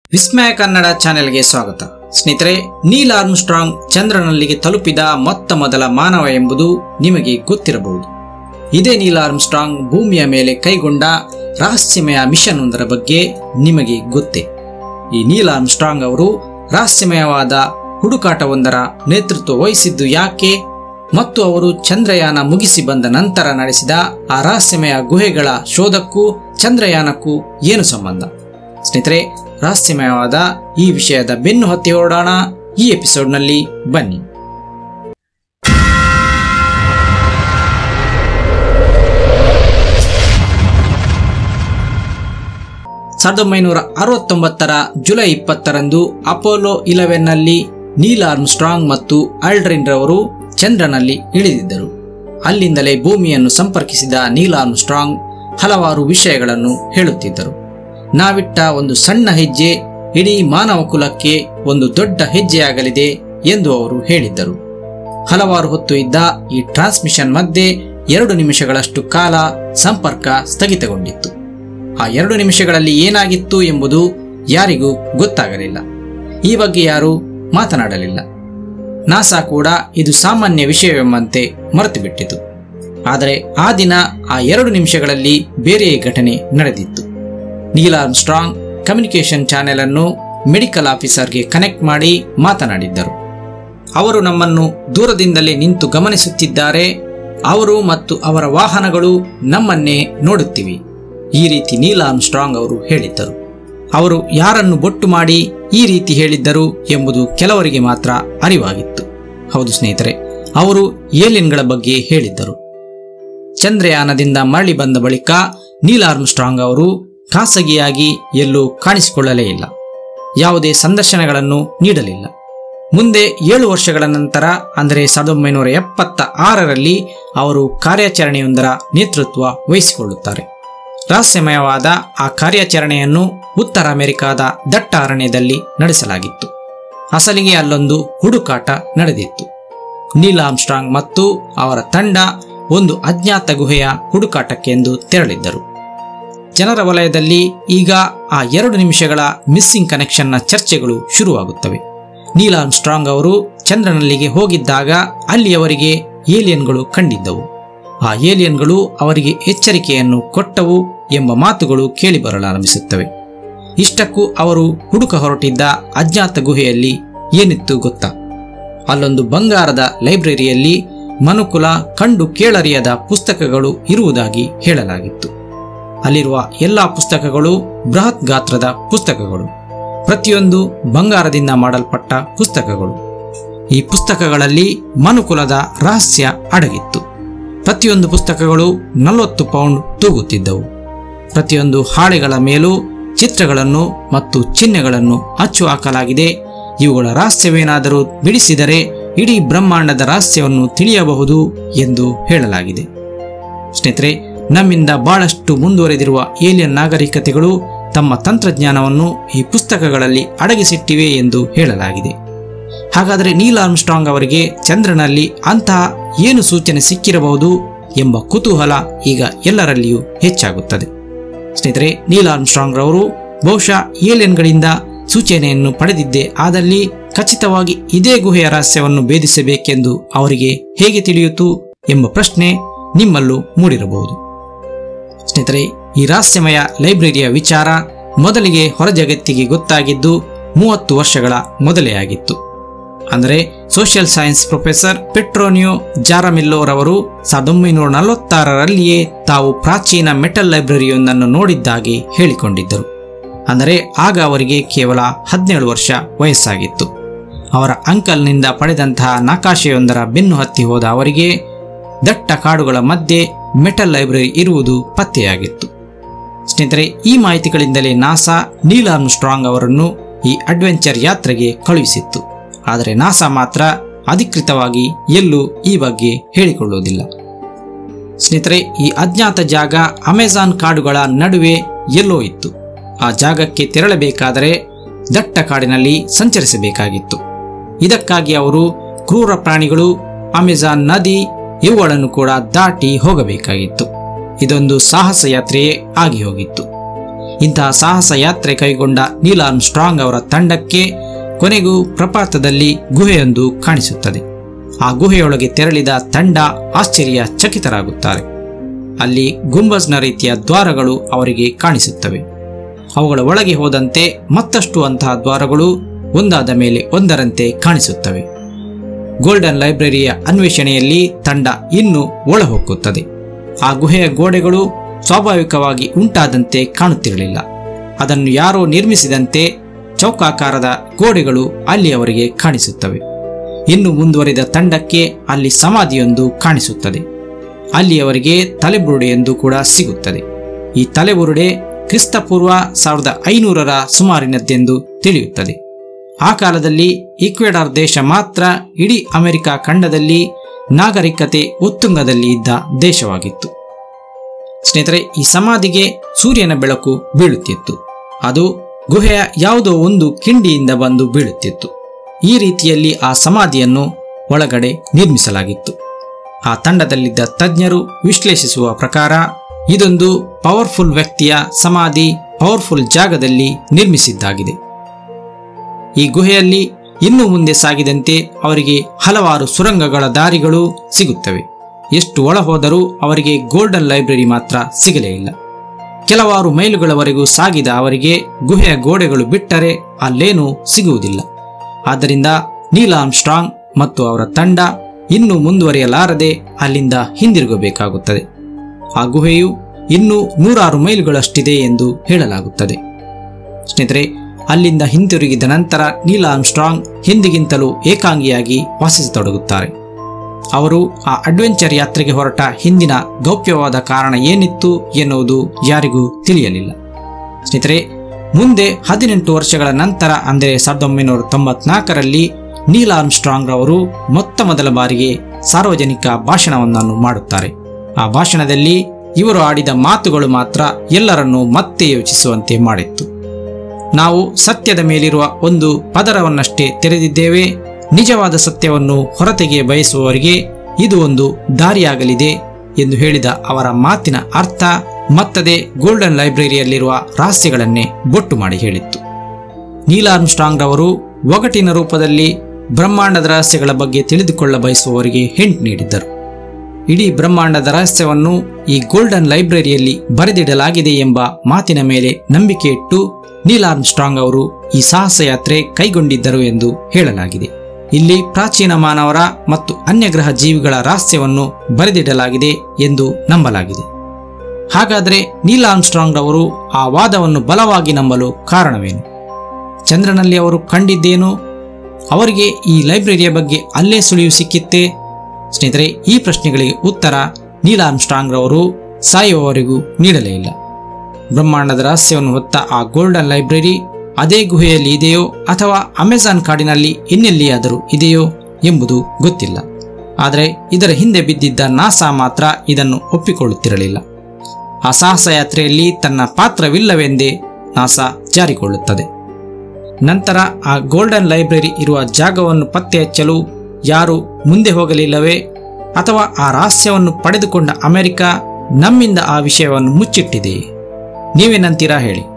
ವಿಸ್ಮಯ ಕನ್ನಡ ಚಾನೆಲ್ಗೆ ಸ್ವಾಗತ ಸ್ನೇಹಿತರೆ ನೀಲ್ ಆರ್ಮ್ಸ್ಟ್ರಾಂಗ್ ಚಂದ್ರನಲ್ಲಿಗೆ ತಲುಪಿದ ಮೊತ್ತ ಮೊದಲ ಮಾನವ ಎಂಬುದು ನಿಮಗೆ ಗೊತ್ತಿರಬಹುದು ಇದೇ ನೀಲ್ ಆರ್ಮ್ಸ್ಟ್ರಾಂಗ್ ಭೂಮಿಯ ಮೇಲೆ ಕೈಗೊಂಡ ರಹಸ್ಯಮಯ ಮಿಷನ್ ಒಂದರ ಬಗ್ಗೆ ನಿಮಗೆ ಗೊತ್ತೇ ಈ ನೀಲ್ ಆರ್ಮ್ಸ್ಟ್ರಾಂಗ್ ಅವರು ರಹಸ್ಯಮಯವಾದ ಹುಡುಕಾಟವೊಂದರ ನೇತೃತ್ವ ವಹಿಸಿದ್ದು ಯಾಕೆ ಮತ್ತು ಅವರು ಚಂದ್ರಯಾನ ಮುಗಿಸಿ ಬಂದ ನಂತರ ನಡೆಸಿದ ಆ ರಹಸ್ಯಮಯ ಗುಹೆಗಳ ಶೋಧಕ್ಕೂ ಚಂದ್ರಯಾನಕ್ಕೂ ಏನು ಸಂಬಂಧ ಸ್ನೇಹಿತರೆ ರಹಸ್ಯಮಯವಾದ ಈ ವಿಷಯದ ಬೆನ್ನು ಹತ್ತಿ ಹೊರಡೋಣ ಈ ಎಪಿಸೋಡ್ನಲ್ಲಿ ಬನ್ನಿ ಸಾವಿರದ ಒಂಬೈನೂರ ಅರವತ್ತೊಂಬತ್ತರ ಜುಲೈ ಇಪ್ಪತ್ತರಂದು ಅಪೋಲೋ ಇಲೆವೆನ್ನಲ್ಲಿ ನೀಲ್ ಆರ್ಮ್ಸ್ಟ್ರಾಂಗ್ ಮತ್ತು ಆಲ್ಡ್ರಿನ್ ರವರು ಚಂದ್ರನಲ್ಲಿ ಇಳಿದಿದ್ದರು ಅಲ್ಲಿಂದಲೇ ಭೂಮಿಯನ್ನು ಸಂಪರ್ಕಿಸಿದ ನೀಲ್ ಆರ್ಮ್ಸ್ಟ್ರಾಂಗ್ ಹಲವಾರು ವಿಷಯಗಳನ್ನು ಹೇಳುತ್ತಿದ್ದರು ನಾವಿಟ್ಟ ಒಂದು ಸಣ್ಣ ಹೆಜ್ಜೆ ಇಡೀ ಮಾನವ ಕುಲಕ್ಕೆ ಒಂದು ದೊಡ್ಡ ಹೆಜ್ಜೆಯಾಗಲಿದೆ ಎಂದು ಅವರು ಹೇಳಿದ್ದರು ಹಲವಾರು ಹೊತ್ತು ಇದ್ದ ಈ ಟ್ರಾನ್ಸ್ಮಿಷನ್ ಮಧ್ಯೆ ಎರಡು ನಿಮಿಷಗಳಷ್ಟು ಕಾಲ ಸಂಪರ್ಕ ಸ್ಥಗಿತಗೊಂಡಿತ್ತು ಆ ಎರಡು ನಿಮಿಷಗಳಲ್ಲಿ ಏನಾಗಿತ್ತು ಎಂಬುದು ಯಾರಿಗೂ ಗೊತ್ತಾಗಲಿಲ್ಲ ಈ ಬಗ್ಗೆ ಯಾರೂ ಮಾತನಾಡಲಿಲ್ಲ ನಾಸಾ ಕೂಡ ಇದು ಸಾಮಾನ್ಯ ವಿಷಯವೆಂಬಂತೆ ಮರೆತು ಬಿಟ್ಟಿತು ಆದರೆ ಆ ದಿನ ಆ ಎರಡು ನಿಮಿಷಗಳಲ್ಲಿ ಬೇರೆಯೇ ಘಟನೆ ನಡೆದಿತ್ತು ನೀಲ್ ಆರ್ಮ್ಸ್ಟ್ರಾಂಗ್ ಕಮ್ಯುನಿಕೇಷನ್ ಚಾನೆಲ್ ಅನ್ನು ಮೆಡಿಕಲ್ ಆಫೀಸರ್ಗೆ ಕನೆಕ್ಟ್ ಮಾಡಿ ಮಾತನಾಡಿದ್ದರು ಅವರು ನಮ್ಮನ್ನು ದೂರದಿಂದಲೇ ನಿಂತು ಗಮನಿಸುತ್ತಿದ್ದಾರೆ ಅವರು ಮತ್ತು ಅವರ ವಾಹನಗಳು ನಮ್ಮನ್ನೇ ನೋಡುತ್ತಿವೆ ಈ ರೀತಿ ನೀಲ್ ಆರ್ಮ್ಸ್ಟ್ರಾಂಗ್ ಅವರು ಹೇಳಿದ್ದರು ಅವರು ಯಾರನ್ನು ಬೊಟ್ಟು ಮಾಡಿ ಈ ರೀತಿ ಹೇಳಿದ್ದರು ಎಂಬುದು ಕೆಲವರಿಗೆ ಮಾತ್ರ ಅರಿವಾಗಿತ್ತು ಹೌದು ಸ್ನೇಹಿತರೆ ಅವರು ಏಲಿಯನ್ಗಳ ಬಗ್ಗೆ ಹೇಳಿದ್ದರು ಚಂದ್ರಯಾನದಿಂದ ಮರಳಿ ಬಂದ ಬಳಿಕ ನೀಲ್ ಆರ್ಮ್ಸ್ಟ್ರಾಂಗ್ ಅವರು ಖಾಸಗಿಯಾಗಿ ಎಲ್ಲೂ ಕಾಣಿಸಿಕೊಳ್ಳಲೇ ಇಲ್ಲ ಯಾವುದೇ ಸಂದರ್ಶನಗಳನ್ನು ನೀಡಲಿಲ್ಲ ಮುಂದೆ ಏಳು ವರ್ಷಗಳ ನಂತರ ಅಂದರೆ ಸಾವಿರದ ಒಂಬೈನೂರ ಎಪ್ಪತ್ತ ಆರರಲ್ಲಿ ಅವರು ಕಾರ್ಯಾಚರಣೆಯೊಂದರ ನೇತೃತ್ವ ವಹಿಸಿಕೊಳ್ಳುತ್ತಾರೆ ರಹಸ್ಯಮಯವಾದ ಆ ಕಾರ್ಯಾಚರಣೆಯನ್ನು ಉತ್ತರ ಅಮೆರಿಕಾದ ದಟ್ಟ ಅರಣ್ಯದಲ್ಲಿ ನಡೆಸಲಾಗಿತ್ತು ಅಸಲಿಗೆ ಅಲ್ಲೊಂದು ಹುಡುಕಾಟ ನಡೆದಿತ್ತು ನೀಲ್ ಆರ್ಮ್ಸ್ಟ್ರಾಂಗ್ ಮತ್ತು ಅವರ ತಂಡ ಒಂದು ಅಜ್ಞಾತ ಗುಹೆಯ ಹುಡುಕಾಟಕ್ಕೆಂದು ತೆರಳಿದ್ದರು ಜನರ ವಲಯದಲ್ಲಿ ಈಗ ಆ ಎರಡು ನಿಮಿಷಗಳ ಮಿಸ್ಸಿಂಗ್ ಕನೆಕ್ಷನ್ನ ಚರ್ಚೆಗಳು ಶುರುವಾಗುತ್ತವೆ ನೀಲ್ ಆರ್ಮ್ಸ್ಟ್ರಾಂಗ್ ಅವರು ಚಂದ್ರನಲ್ಲಿಗೆ ಹೋಗಿದ್ದಾಗ ಅಲ್ಲಿ ಅವರಿಗೆ ಏಲಿಯನ್ಗಳು ಕಂಡಿದ್ದವು ಆ ಏಲಿಯನ್ಗಳು ಅವರಿಗೆ ಎಚ್ಚರಿಕೆಯನ್ನು ಕೊಟ್ಟವು ಎಂಬ ಮಾತುಗಳು ಕೇಳಿಬರಲಾರಂಭಿಸುತ್ತವೆ ಇಷ್ಟಕ್ಕೂ ಅವರು ಹುಡುಕ ಹೊರಟಿದ್ದ ಅಜ್ಞಾತ ಗುಹೆಯಲ್ಲಿ ಏನಿತ್ತು ಗೊತ್ತಾ ಅಲ್ಲೊಂದು ಬಂಗಾರದ ಲೈಬ್ರರಿಯಲ್ಲಿ ಮನುಕುಲ ಕಂಡು ಕೇಳರಿಯದ ಪುಸ್ತಕಗಳು ಇರುವುದಾಗಿ ಹೇಳಲಾಗಿತ್ತು ಅಲ್ಲಿರುವ ಎಲ್ಲಾ ಪುಸ್ತಕಗಳು ಬೃಹತ್ ಗಾತ್ರದ ಪುಸ್ತಕಗಳು ಪ್ರತಿಯೊಂದು ಬಂಗಾರದಿಂದ ಮಾಡಲ್ಪಟ್ಟ ಪುಸ್ತಕಗಳು ಈ ಪುಸ್ತಕಗಳಲ್ಲಿ ಮನುಕುಲದ ರಹಸ್ಯ ಅಡಗಿತ್ತು ಪ್ರತಿಯೊಂದು ಪುಸ್ತಕಗಳು ನಲವತ್ತು ಪೌಂಡ್ ತೂಗುತ್ತಿದ್ದವು ಪ್ರತಿಯೊಂದು ಹಾಳೆಗಳ ಮೇಲೂ ಚಿತ್ರಗಳನ್ನು ಮತ್ತು ಚಿಹ್ನೆಗಳನ್ನು ಅಚ್ಚು ಹಾಕಲಾಗಿದೆ ಇವುಗಳ ರಹಸ್ಯವೇನಾದರೂ ಬಿಡಿಸಿದರೆ ಇಡೀ ಬ್ರಹ್ಮಾಂಡದ ರಹಸ್ಯವನ್ನು ತಿಳಿಯಬಹುದು ಎಂದು ಹೇಳಲಾಗಿದೆ ಸ್ನೇಹಿತರೆ ನಮ್ಮಿಂದ ಬಹಳಷ್ಟು ಮುಂದುವರೆದಿರುವ ಏಲಿಯನ್ ನಾಗರಿಕತೆಗಳು ತಮ್ಮ ತಂತ್ರಜ್ಞಾನವನ್ನು ಈ ಪುಸ್ತಕಗಳಲ್ಲಿ ಅಡಗಿಸಿಟ್ಟಿವೆ ಎಂದು ಹೇಳಲಾಗಿದೆ ಹಾಗಾದರೆ ನೀಲ್ ಆರ್ಮ್ಸ್ಟ್ರಾಂಗ್ ಅವರಿಗೆ ಚಂದ್ರನಲ್ಲಿ ಅಂತಹ ಏನು ಸೂಚನೆ ಸಿಕ್ಕಿರಬಹುದು ಎಂಬ ಕುತೂಹಲ ಈಗ ಎಲ್ಲರಲ್ಲಿಯೂ ಹೆಚ್ಚಾಗುತ್ತದೆ ಸ್ನೇಹಿತರೆ ನೀಲ್ ಆರ್ಮ್ಸ್ಟ್ರಾಂಗ್ ರವರು ಬಹುಶಃ ಏಲಿಯನ್ಗಳಿಂದ ಸೂಚನೆಯನ್ನು ಪಡೆದಿದ್ದೇ ಆದಲ್ಲಿ ಖಚಿತವಾಗಿ ಇದೇ ಗುಹೆಯ ರಹಸ್ಯವನ್ನು ಭೇದಿಸಬೇಕೆಂದು ಅವರಿಗೆ ಹೇಗೆ ತಿಳಿಯಿತು ಎಂಬ ಪ್ರಶ್ನೆ ನಿಮ್ಮಲ್ಲೂ ಮೂಡಿರಬಹುದು ಸ್ನೇಹಿತರೆ ಈ ರಹಸ್ಯಮಯ ಲೈಬ್ರರಿಯ ವಿಚಾರ ಮೊದಲಿಗೆ ಹೊರ ಜಗತ್ತಿಗೆ ಗೊತ್ತಾಗಿದ್ದು ಮೂವತ್ತು ವರ್ಷಗಳ ಮೊದಲೇ ಆಗಿತ್ತು ಅಂದರೆ ಸೋಷಿಯಲ್ ಸೈನ್ಸ್ ಪ್ರೊಫೆಸರ್ ಪೆಟ್ರೋನಿಯೋ ಜಾರಮಿಲ್ಲೋರವರು ಸಾವಿರದ ಒಂಬೈನೂರ ನಲವತ್ತಾರರಲ್ಲಿಯೇ ತಾವು ಪ್ರಾಚೀನ ಮೆಟಲ್ ಲೈಬ್ರರಿಯೊಂದನ್ನು ನೋಡಿದ್ದಾಗಿ ಹೇಳಿಕೊಂಡಿದ್ದರು ಅಂದರೆ ಆಗ ಅವರಿಗೆ ಕೇವಲ ಹದಿನೇಳು ವರ್ಷ ವಯಸ್ಸಾಗಿತ್ತು ಅವರ ಅಂಕಲ್ನಿಂದ ಪಡೆದಂತಹ ನಕಾಶೆಯೊಂದರ ಬೆನ್ನು ಹತ್ತಿ ಹೋದ ಅವರಿಗೆ ದಟ್ಟ ಕಾಡುಗಳ ಮಧ್ಯೆ ಮೆಟಲ್ ಲೈಬ್ರರಿ ಇರುವುದು ಪತ್ತೆಯಾಗಿತ್ತು ಸ್ನೇಹಿತರೆ ಈ ಮಾಹಿತಿಗಳಿಂದಲೇ ನಾಸಾ ನೀಲ್ ಆರ್ಮ್ಸ್ಟ್ರಾಂಗ್ ಅವರನ್ನು ಈ ಅಡ್ವೆಂಚರ್ ಯಾತ್ರೆಗೆ ಕಳುಹಿಸಿತ್ತು ಆದರೆ ನಾಸಾ ಮಾತ್ರ ಅಧಿಕೃತವಾಗಿ ಎಲ್ಲೂ ಈ ಬಗ್ಗೆ ಹೇಳಿಕೊಳ್ಳುವುದಿಲ್ಲ ಸ್ನೇಹಿತರೆ ಈ ಅಜ್ಞಾತ ಜಾಗ ಅಮೆಜಾನ್ ಕಾಡುಗಳ ನಡುವೆ ಎಲ್ಲೋ ಇತ್ತು ಆ ಜಾಗಕ್ಕೆ ತೆರಳಬೇಕಾದರೆ ದಟ್ಟ ಕಾಡಿನಲ್ಲಿ ಸಂಚರಿಸಬೇಕಾಗಿತ್ತು ಇದಕ್ಕಾಗಿ ಅವರು ಕ್ರೂರ ಪ್ರಾಣಿಗಳು ಅಮೆಜಾನ್ ನದಿ ಇವುಗಳನ್ನು ಕೂಡ ದಾಟಿ ಹೋಗಬೇಕಾಗಿತ್ತು ಇದೊಂದು ಸಾಹಸ ಯಾತ್ರೆಯೇ ಆಗಿ ಹೋಗಿತ್ತು ಇಂತಹ ಸಾಹಸ ಯಾತ್ರೆ ಕೈಗೊಂಡ ನೀಲ್ ಆರ್ಮ್ ಸ್ಟ್ರಾಂಗ್ ಅವರ ತಂಡಕ್ಕೆ ಕೊನೆಗೂ ಪ್ರಪಾತದಲ್ಲಿ ಗುಹೆಯೊಂದು ಕಾಣಿಸುತ್ತದೆ ಆ ಗುಹೆಯೊಳಗೆ ತೆರಳಿದ ತಂಡ ಆಶ್ಚರ್ಯ ಚಕಿತರಾಗುತ್ತಾರೆ ಅಲ್ಲಿ ಗುಂಬಜ್ನ ರೀತಿಯ ದ್ವಾರಗಳು ಅವರಿಗೆ ಕಾಣಿಸುತ್ತವೆ ಅವುಗಳ ಒಳಗೆ ಹೋದಂತೆ ಮತ್ತಷ್ಟು ಅಂತಹ ದ್ವಾರಗಳು ಒಂದಾದ ಮೇಲೆ ಒಂದರಂತೆ ಕಾಣಿಸುತ್ತವೆ ಗೋಲ್ಡನ್ ಲೈಬ್ರರಿಯ ಅನ್ವೇಷಣೆಯಲ್ಲಿ ತಂಡ ಇನ್ನೂ ಒಳಹೊಕ್ಕುತ್ತದೆ ಆ ಗುಹೆಯ ಗೋಡೆಗಳು ಸ್ವಾಭಾವಿಕವಾಗಿ ಉಂಟಾದಂತೆ ಕಾಣುತ್ತಿರಲಿಲ್ಲ ಅದನ್ನು ಯಾರೋ ನಿರ್ಮಿಸಿದಂತೆ ಚೌಕಾಕಾರದ ಗೋಡೆಗಳು ಅಲ್ಲಿ ಅವರಿಗೆ ಕಾಣಿಸುತ್ತವೆ ಇನ್ನು ಮುಂದುವರಿದ ತಂಡಕ್ಕೆ ಅಲ್ಲಿ ಸಮಾಧಿಯೊಂದು ಕಾಣಿಸುತ್ತದೆ ಅಲ್ಲಿ ಅವರಿಗೆ ತಲೆಬುರುಡೆ ಎಂದು ಕೂಡ ಸಿಗುತ್ತದೆ ಈ ತಲೆಬುರುಡೆ ಕ್ರಿಸ್ತಪೂರ್ವ ಸಾವಿರದ ಐನೂರರ ಸುಮಾರಿನದ್ದೆಂದು ತಿಳಿಯುತ್ತದೆ ಆ ಕಾಲದಲ್ಲಿ ಈಕ್ವೆಡಾರ್ ದೇಶ ಮಾತ್ರ ಇಡೀ ಅಮೆರಿಕ ಖಂಡದಲ್ಲಿ ನಾಗರಿಕತೆ ಉತ್ತುಂಗದಲ್ಲಿ ಇದ್ದ ದೇಶವಾಗಿತ್ತು ಸ್ನೇಹಿತರೆ ಈ ಸಮಾಧಿಗೆ ಸೂರ್ಯನ ಬೆಳಕು ಬೀಳುತ್ತಿತ್ತು ಅದು ಗುಹೆಯ ಯಾವುದೋ ಒಂದು ಕಿಂಡಿಯಿಂದ ಬಂದು ಬೀಳುತ್ತಿತ್ತು ಈ ರೀತಿಯಲ್ಲಿ ಆ ಸಮಾಧಿಯನ್ನು ಒಳಗಡೆ ನಿರ್ಮಿಸಲಾಗಿತ್ತು ಆ ತಂಡದಲ್ಲಿದ್ದ ತಜ್ಞರು ವಿಶ್ಲೇಷಿಸುವ ಪ್ರಕಾರ ಇದೊಂದು ಪವರ್ಫುಲ್ ವ್ಯಕ್ತಿಯ ಸಮಾಧಿ ಪವರ್ಫುಲ್ ಜಾಗದಲ್ಲಿ ನಿರ್ಮಿಸಿದ್ದಾಗಿದೆ ಈ ಗುಹೆಯಲ್ಲಿ ಇನ್ನು ಮುಂದೆ ಸಾಗಿದಂತೆ ಅವರಿಗೆ ಹಲವಾರು ಸುರಂಗಗಳ ದಾರಿಗಳು ಸಿಗುತ್ತವೆ ಎಷ್ಟು ಒಳ ಹೋದರೂ ಅವರಿಗೆ ಗೋಲ್ಡನ್ ಲೈಬ್ರರಿ ಮಾತ್ರ ಸಿಗಲೇ ಇಲ್ಲ ಕೆಲವಾರು ಮೈಲುಗಳವರೆಗೂ ಸಾಗಿದ ಅವರಿಗೆ ಗುಹೆಯ ಗೋಡೆಗಳು ಬಿಟ್ಟರೆ ಅಲ್ಲೇನೂ ಸಿಗುವುದಿಲ್ಲ ಆದ್ದರಿಂದ ನೀಲ್ ಆರ್ಮ್ ಸ್ಟ್ರಾಂಗ್ ಮತ್ತು ಅವರ ತಂಡ ಇನ್ನು ಮುಂದುವರಿಯಲಾರದೆ ಅಲ್ಲಿಂದ ಹಿಂದಿರುಗಬೇಕಾಗುತ್ತದೆ ಆ ಗುಹೆಯು ಇನ್ನೂ ನೂರಾರು ಮೈಲುಗಳಷ್ಟಿದೆ ಎಂದು ಹೇಳಲಾಗುತ್ತದೆ ಸ್ನೇಹಿತರೆ ಅಲ್ಲಿಂದ ಹಿಂತಿರುಗಿದ ನಂತರ ನೀಲ್ ಆರ್ಮ್ ಸ್ಟ್ರಾಂಗ್ ಹಿಂದಿಗಿಂತಲೂ ಏಕಾಂಗಿಯಾಗಿ ವಾಸಿಸತೊಡಗುತ್ತಾರೆ ಅವರು ಆ ಅಡ್ವೆಂಚರ್ ಯಾತ್ರೆಗೆ ಹೊರಟ ಹಿಂದಿನ ಗೌಪ್ಯವಾದ ಕಾರಣ ಏನಿತ್ತು ಎನ್ನುವುದು ಯಾರಿಗೂ ತಿಳಿಯಲಿಲ್ಲ ಸ್ನೇಹಿತರೆ ಮುಂದೆ ಹದಿನೆಂಟು ವರ್ಷಗಳ ನಂತರ ಅಂದರೆ ಸಾವಿರದ ಒಂಬೈನೂರ ತೊಂಬತ್ನಾಲ್ಕರಲ್ಲಿ ನೀಲ್ ಆರ್ಮ್ ಸ್ಟ್ರಾಂಗ್ ಅವರು ಮೊತ್ತ ಮೊದಲ ಬಾರಿಗೆ ಸಾರ್ವಜನಿಕ ಭಾಷಣವನ್ನು ಮಾಡುತ್ತಾರೆ ಆ ಭಾಷಣದಲ್ಲಿ ಇವರು ಆಡಿದ ಮಾತುಗಳು ಮಾತ್ರ ಎಲ್ಲರನ್ನೂ ಮತ್ತೆ ಯೋಚಿಸುವಂತೆ ಮಾಡಿತ್ತು ನಾವು ಸತ್ಯದ ಮೇಲಿರುವ ಒಂದು ಪದರವನ್ನಷ್ಟೇ ತೆರೆದಿದ್ದೇವೆ ನಿಜವಾದ ಸತ್ಯವನ್ನು ಹೊರತೆಗೆ ಬಯಸುವವರಿಗೆ ಇದು ಒಂದು ದಾರಿಯಾಗಲಿದೆ ಎಂದು ಹೇಳಿದ ಅವರ ಮಾತಿನ ಅರ್ಥ ಮತ್ತದೆ ಗೋಲ್ಡನ್ ಲೈಬ್ರರಿಯಲ್ಲಿರುವ ರಹಸ್ಯಗಳನ್ನೇ ಬೊಟ್ಟು ಮಾಡಿ ಹೇಳಿತ್ತು ನೀಲ್ ಆರ್ಮ್ ಸ್ಟ್ರಾಂಗ್ ರವರು ಒಗಟಿನ ರೂಪದಲ್ಲಿ ಬ್ರಹ್ಮಾಂಡದ ರಹಸ್ಯಗಳ ಬಗ್ಗೆ ತಿಳಿದುಕೊಳ್ಳ ಬಯಸುವವರಿಗೆ ಹಿಂಟ್ ನೀಡಿದ್ದರು ಇಡೀ ಬ್ರಹ್ಮಾಂಡದ ರಹಸ್ಯವನ್ನು ಈ ಗೋಲ್ಡನ್ ಲೈಬ್ರರಿಯಲ್ಲಿ ಬರೆದಿಡಲಾಗಿದೆ ಎಂಬ ಮಾತಿನ ಮೇಲೆ ನಂಬಿಕೆ ಇಟ್ಟು ನೀಲ್ ಆರ್ಮ್ ಸ್ಟ್ರಾಂಗ್ ಅವರು ಈ ಸಾಹಸ ಯಾತ್ರೆ ಕೈಗೊಂಡಿದ್ದರು ಎಂದು ಹೇಳಲಾಗಿದೆ ಇಲ್ಲಿ ಪ್ರಾಚೀನ ಮಾನವರ ಮತ್ತು ಅನ್ಯಗ್ರಹ ಜೀವಿಗಳ ರಹಸ್ಯವನ್ನು ಬರೆದಿಡಲಾಗಿದೆ ಎಂದು ನಂಬಲಾಗಿದೆ ಹಾಗಾದರೆ ನೀಲ್ ಆರ್ಮ್ ಸ್ಟ್ರಾಂಗ್ ಅವರು ಆ ವಾದವನ್ನು ಬಲವಾಗಿ ನಂಬಲು ಕಾರಣವೇನು ಚಂದ್ರನಲ್ಲಿ ಅವರು ಕಂಡಿದ್ದೇನು ಅವರಿಗೆ ಈ ಲೈಬ್ರರಿಯ ಬಗ್ಗೆ ಅಲ್ಲೇ ಸುಳಿವು ಸಿಕ್ಕಿತ್ತೇ ಸ್ನೇಹಿತರೆ ಈ ಪ್ರಶ್ನೆಗಳಿಗೆ ಉತ್ತರ ನೀಲ್ ಆರ್ಮ್ ಸ್ಟ್ರಾಂಗ್ ರವರು ಸಾಯುವವರೆಗೂ ನೀಡಲೇ ಇಲ್ಲ ಬ್ರಹ್ಮಾಂಡದ ರಹಸ್ಯವನ್ನು ಹೊತ್ತ ಆ ಗೋಲ್ಡನ್ ಲೈಬ್ರರಿ ಅದೇ ಗುಹೆಯಲ್ಲಿ ಇದೆಯೋ ಅಥವಾ ಅಮೆಜಾನ್ ಕಾಡಿನಲ್ಲಿ ಇನ್ನೆಲ್ಲಿಯಾದರೂ ಇದೆಯೋ ಎಂಬುದು ಗೊತ್ತಿಲ್ಲ ಆದರೆ ಇದರ ಹಿಂದೆ ಬಿದ್ದಿದ್ದ ನಾಸಾ ಮಾತ್ರ ಇದನ್ನು ಒಪ್ಪಿಕೊಳ್ಳುತ್ತಿರಲಿಲ್ಲ ಆ ಸಾಹಸ ಯಾತ್ರೆಯಲ್ಲಿ ತನ್ನ ಪಾತ್ರವಿಲ್ಲವೆಂದೇ ನಾಸಾ ಜಾರಿಕೊಳ್ಳುತ್ತದೆ ನಂತರ ಆ ಗೋಲ್ಡನ್ ಲೈಬ್ರರಿ ಇರುವ ಜಾಗವನ್ನು ಪತ್ತೆ ಹಚ್ಚಲು ಯಾರು ಮುಂದೆ ಹೋಗಲಿಲ್ಲವೇ ಅಥವಾ ಆ ರಹಸ್ಯವನ್ನು ಪಡೆದುಕೊಂಡ ಅಮೆರಿಕ ನಮ್ಮಿಂದ ಆ ವಿಷಯವನ್ನು ಮುಚ್ಚಿಟ್ಟಿದೆಯೇ ನೀವೇನಂತೀರಾ ಹೇಳಿ